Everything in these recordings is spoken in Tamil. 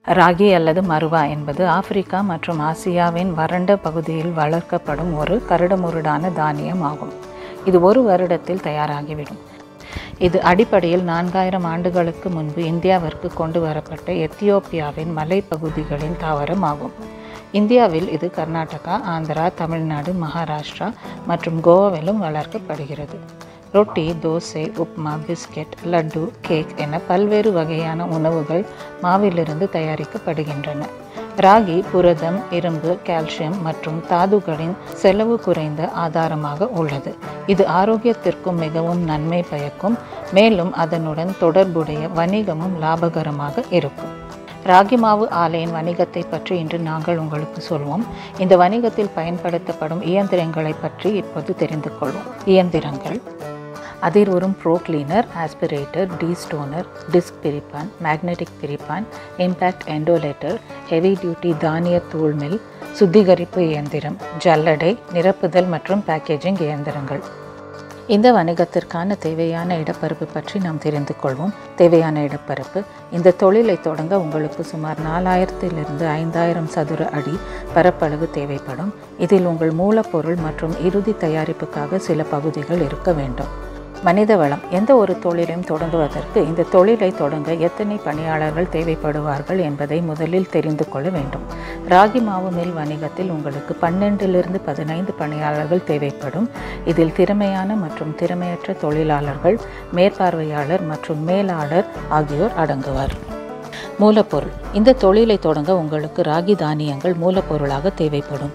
ராகி அல்லது மருவா என்பது ஆப்பிரிக்கா மற்றும் ஆசியாவின் வறண்ட பகுதியில் வளர்க்கப்படும் ஒரு கரடுமுரடான தானியம் ஆகும் இது ஒரு வருடத்தில் தயாராகிவிடும் இது அடிப்படையில் நான்காயிரம் ஆண்டுகளுக்கு முன்பு இந்தியாவிற்கு கொண்டு வரப்பட்ட எத்தியோப்பியாவின் மலைப்பகுதிகளின் தாவரம் ஆகும் இந்தியாவில் இது கர்நாடகா ஆந்திரா தமிழ்நாடு மகாராஷ்டிரா மற்றும் கோவாவிலும் வளர்க்கப்படுகிறது ரொட்டி தோசை உப்மா பிஸ்கெட் லட்டு கேக் என பல்வேறு வகையான உணவுகள் மாவிலிருந்து தயாரிக்கப்படுகின்றன ராகி புரதம் இரும்பு கால்சியம் மற்றும் தாதுகளின் செலவு குறைந்த ஆதாரமாக உள்ளது இது ஆரோக்கியத்திற்கும் மிகவும் நன்மை பயக்கும் மேலும் அதனுடன் தொடர்புடைய வணிகமும் லாபகரமாக இருக்கும் ராகி மாவு ஆலையின் வணிகத்தை பற்றி இன்று நாங்கள் உங்களுக்கு சொல்வோம் இந்த வணிகத்தில் பயன்படுத்தப்படும் இயந்திரங்களை பற்றி இப்போது தெரிந்து கொள்வோம் இயந்திரங்கள் அதில் வரும் pre cleaner aspirator destoner disc பிரிப்பான் மேக்னெட்டிக் பிரிப்பான் இம்பேக்ட் எண்டோலேட்டர் ஹெவி டியூட்டி தானிய தூள் மில் சுத்திகரிப்பு இயந்திரம் ஜல்லடை நிரப்புதல் மற்றும் பேக்கேஜிங் இயந்திரங்கள் இந்த வணிகத்திற்கான தேவையான இடப்பரப்பு பற்றி நாம் தெரிந்து கொள்வோம் தேவையான இடப்பரப்பு இந்த தொழிலை தொடங்க உங்களுக்கு சுமார் நாலாயிரத்திலிருந்து ஐந்தாயிரம் சதுர அடி பரப்பளவு தேவைப்படும் இதில் உங்கள் மூலப்பொருள் மற்றும் இறுதி தயாரிப்புக்காக சில பகுதிகள் இருக்க வேண்டும் மனித வளம் எந்த ஒரு தொழிலையும் தொடங்குவதற்கு இந்த தொழிலை தொடங்க எத்தனை பணியாளர்கள் தேவைப்படுவார்கள் என்பதை முதலில் தெரிந்து கொள்ள வேண்டும் ராகி மாவு மில் வணிகத்தில் உங்களுக்கு பன்னெண்டிலிருந்து பதினைந்து பணியாளர்கள் தேவைப்படும் இதில் திறமையான மற்றும் திறமையற்ற தொழிலாளர்கள் மேற்பார்வையாளர் மற்றும் மேலாளர் ஆகியோர் அடங்குவார் மூலப்பொருள் இந்த தொழிலை தொடங்க உங்களுக்கு ராகி தானியங்கள் மூலப்பொருளாக தேவைப்படும்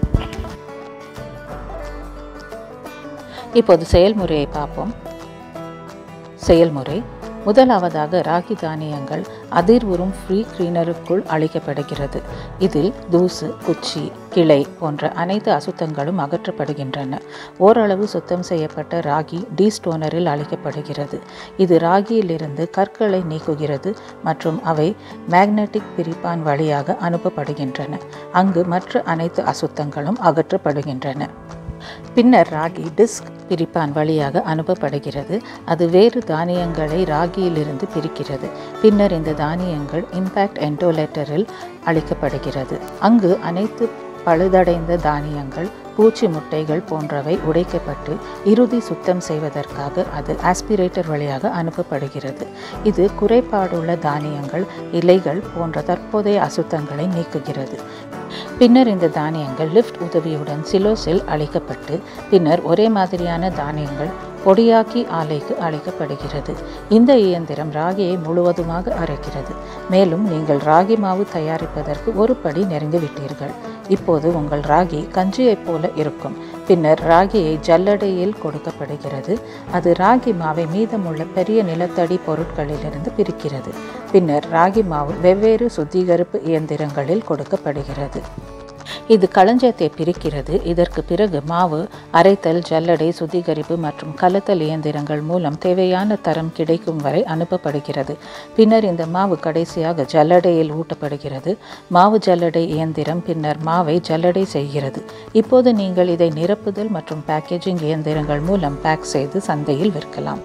இப்போது செயல்முறையை பார்ப்போம் செயல்முறை முதலாவதாக ராகி தானியங்கள் அதிர்வுறும் ஃப்ரீ கிளீனருக்குள் அளிக்கப்படுகிறது இதில் தூசு குச்சி கிளை போன்ற அனைத்து அசுத்தங்களும் அகற்றப்படுகின்றன ஓரளவு சுத்தம் செய்யப்பட்ட ராகி டீஸ்டோனரில் அளிக்கப்படுகிறது இது ராகியிலிருந்து கற்களை நீக்குகிறது மற்றும் அவை மேக்னெட்டிக் பிரிப்பான் வழியாக அனுப்பப்படுகின்றன அங்கு மற்ற அனைத்து அசுத்தங்களும் அகற்றப்படுகின்றன பின்னர் ராகி டிஸ்க் பிரிப்பான் வழியாக அனுப்பப்படுகிறது அது வேறு தானியங்களை ராகியிலிருந்து பிரிக்கிறது பின்னர் இந்த தானியங்கள் இம்பேக்ட் என்டோலேட்டரில் அளிக்கப்படுகிறது அங்கு அனைத்து பழுதடைந்த தானியங்கள் பூச்சி முட்டைகள் போன்றவை உடைக்கப்பட்டு இறுதி சுத்தம் செய்வதற்காக அது ஆஸ்பிரேட்டர் வழியாக அனுப்பப்படுகிறது இது குறைபாடுள்ள தானியங்கள் இலைகள் போன்ற தற்போதைய அசுத்தங்களை நீக்குகிறது பின்னர் இந்த தானியங்கள் லிஃப்ட் உதவியுடன் சிலோஸில் அளிக்கப்பட்டு பின்னர் ஒரே மாதிரியான தானியங்கள் பொடியாக்கி ஆலைக்கு அளிக்கப்படுகிறது இந்த இயந்திரம் ராகியை முழுவதுமாக அரைக்கிறது மேலும் நீங்கள் ராகி மாவு தயாரிப்பதற்கு ஒரு படி நெருங்கிவிட்டீர்கள் இப்போது உங்கள் ராகி கஞ்சியைப் போல இருக்கும் பின்னர் ராகியை ஜல்லடையில் கொடுக்கப்படுகிறது அது ராகி மாவை மீதமுள்ள பெரிய நிலத்தடி பொருட்களிலிருந்து பிரிக்கிறது பின்னர் ராகி மாவு வெவ்வேறு சுத்திகரிப்பு இயந்திரங்களில் கொடுக்கப்படுகிறது இது களஞ்சியத்தை பிரிக்கிறது இதற்கு பிறகு மாவு அரைத்தல் ஜல்லடை சுத்திகரிப்பு மற்றும் கலத்தல் இயந்திரங்கள் மூலம் தேவையான தரம் கிடைக்கும் வரை அனுப்பப்படுகிறது பின்னர் இந்த மாவு கடைசியாக ஜல்லடையில் ஊட்டப்படுகிறது மாவு ஜல்லடை இயந்திரம் பின்னர் மாவை ஜல்லடை செய்கிறது இப்போது நீங்கள் இதை நிரப்புதல் மற்றும் பேக்கேஜிங் இயந்திரங்கள் மூலம் பேக் செய்து சந்தையில் விற்கலாம்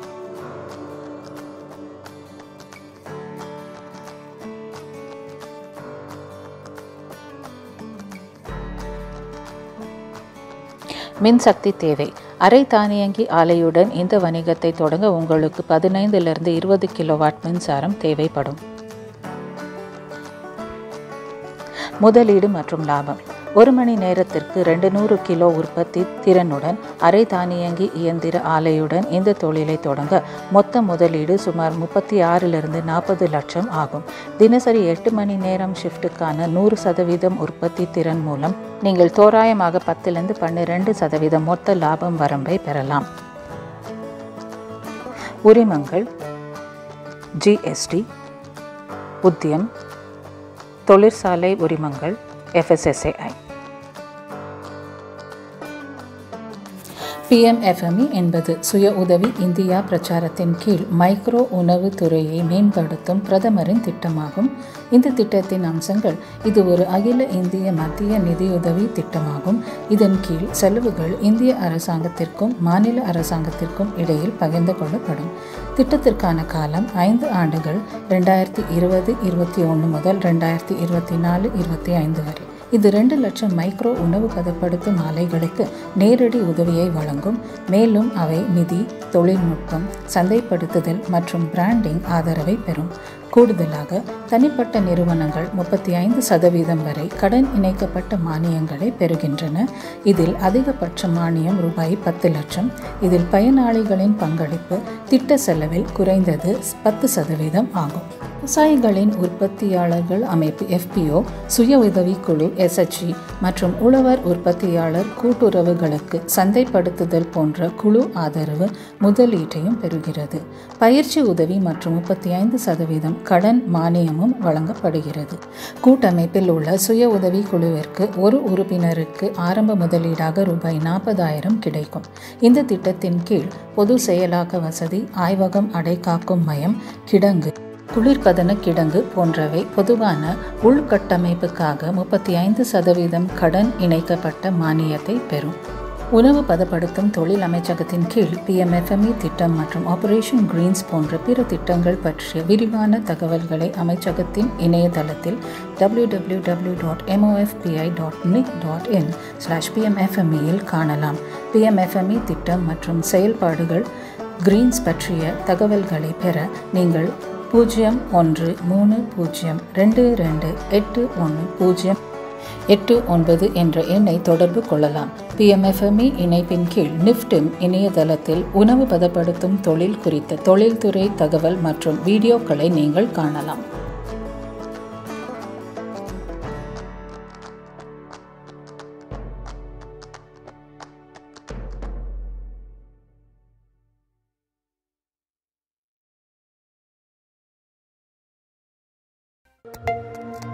மின்சக்தி தேவை அரை தானியங்கி ஆலையுடன் இந்த வணிகத்தை தொடங்க உங்களுக்கு பதினைந்திலிருந்து இருபது கிலோவாட் மின்சாரம் தேவைப்படும் முதலீடு மற்றும் லாபம் ஒரு மணி நேரத்திற்கு ரெண்டு நூறு கிலோ உற்பத்தி திறனுடன் அரை தானியங்கி இயந்திர ஆலையுடன் இந்த தொழிலை தொடங்க மொத்த முதலீடு சுமார் முப்பத்தி ஆறிலிருந்து நாற்பது லட்சம் ஆகும் தினசரி எட்டு மணி நேரம் ஷிஃப்ட்டுக்கான நூறு சதவீதம் உற்பத்தி திறன் மூலம் நீங்கள் தோராயமாக பத்திலிருந்து பன்னிரெண்டு சதவீதம் மொத்த லாபம் வரம்பை பெறலாம் உரிமங்கள் ஜிஎஸ்டி உத்தியம் தொழிற்சாலை உரிமங்கள் எஃப்எஸ்எஸ்ஏஐ பிஎம்எஃப்எம்இ என்பது சுய உதவி இந்தியா பிரச்சாரத்தின் கீழ் மைக்ரோ உணவு துறையை மேம்படுத்தும் பிரதமரின் திட்டமாகும் இந்த திட்டத்தின் அம்சங்கள் இது ஒரு அகில இந்திய மத்திய நிதியுதவி திட்டமாகும் இதன் கீழ் செலவுகள் இந்திய அரசாங்கத்திற்கும் மாநில அரசாங்கத்திற்கும் இடையில் பகிர்ந்து கொள்ளப்படும் திட்டத்திற்கான காலம் ஐந்து ஆண்டுகள் ரெண்டாயிரத்தி இருபது இருபத்தி ஒன்று முதல் ரெண்டாயிரத்தி இருபத்தி நாலு இருபத்தி ஐந்து வரை இது ரெண்டு லட்சம் மைக்ரோ உணவு பதப்படுத்தும் ஆலைகளுக்கு நேரடி உதவியை வழங்கும் மேலும் அவை நிதி தொழில்நுட்பம் சந்தைப்படுத்துதல் மற்றும் பிராண்டிங் ஆதரவை பெறும் கூடுதலாக தனிப்பட்ட நிறுவனங்கள் முப்பத்தி ஐந்து சதவீதம் வரை கடன் இணைக்கப்பட்ட மானியங்களை பெறுகின்றன இதில் அதிகபட்ச மானியம் ரூபாய் பத்து லட்சம் இதில் பயனாளிகளின் பங்களிப்பு திட்ட செலவில் குறைந்தது பத்து சதவீதம் ஆகும் விவசாயிகளின் உற்பத்தியாளர்கள் அமைப்பு எஃபிஓ சுய உதவிக்குழு எஸ்எச்இ மற்றும் உழவர் உற்பத்தியாளர் கூட்டுறவுகளுக்கு சந்தைப்படுத்துதல் போன்ற குழு ஆதரவு முதலீட்டையும் பெறுகிறது பயிற்சி உதவி மற்றும் முப்பத்தி ஐந்து சதவீதம் கடன் மானியமும் வழங்கப்படுகிறது கூட்டமைப்பில் உள்ள சுய உதவி குழுவிற்கு ஒரு உறுப்பினருக்கு ஆரம்ப முதலீடாக ரூபாய் நாற்பதாயிரம் கிடைக்கும் இந்த திட்டத்தின் கீழ் பொது செயலாக்க வசதி ஆய்வகம் அடைகாக்கும் மையம் கிடங்கு குளிர்பதன கிடங்கு போன்றவை பொதுவான உள்கட்டமைப்புக்காக முப்பத்தி ஐந்து சதவீதம் கடன் இணைக்கப்பட்ட மானியத்தை பெறும் உணவு பதப்படுத்தும் தொழில் அமைச்சகத்தின் கீழ் பிஎம்எஃப்எம்இ திட்டம் மற்றும் ஆபரேஷன் கிரீன்ஸ் போன்ற பிற திட்டங்கள் பற்றிய விரிவான தகவல்களை அமைச்சகத்தின் இணையதளத்தில் W W W dot MOFPI dot nic dot in slash பிஎம்எஃப்எம்இயில் காணலாம் பிஎம்எஃப்எம்இ திட்டம் மற்றும் செயல்பாடுகள் கிரீன்ஸ் பற்றிய தகவல்களை பெற நீங்கள் பூஜ்ஜியம் ஒன்று மூணு பூஜ்ஜியம் ரெண்டு ரெண்டு எட்டு ஒன்று பூஜ்ஜியம் எட்டு ஒன்பது என்ற எண்ணை தொடர்பு கொள்ளலாம் பிஎம்எஃப்எம்இ இணைப்பின் கீழ் நிஃப்டிம் இணையதளத்தில் உணவு பதப்படுத்தும் தொழில் குறித்த தொழில்துறை தகவல் மற்றும் வீடியோக்களை நீங்கள் காணலாம் thank you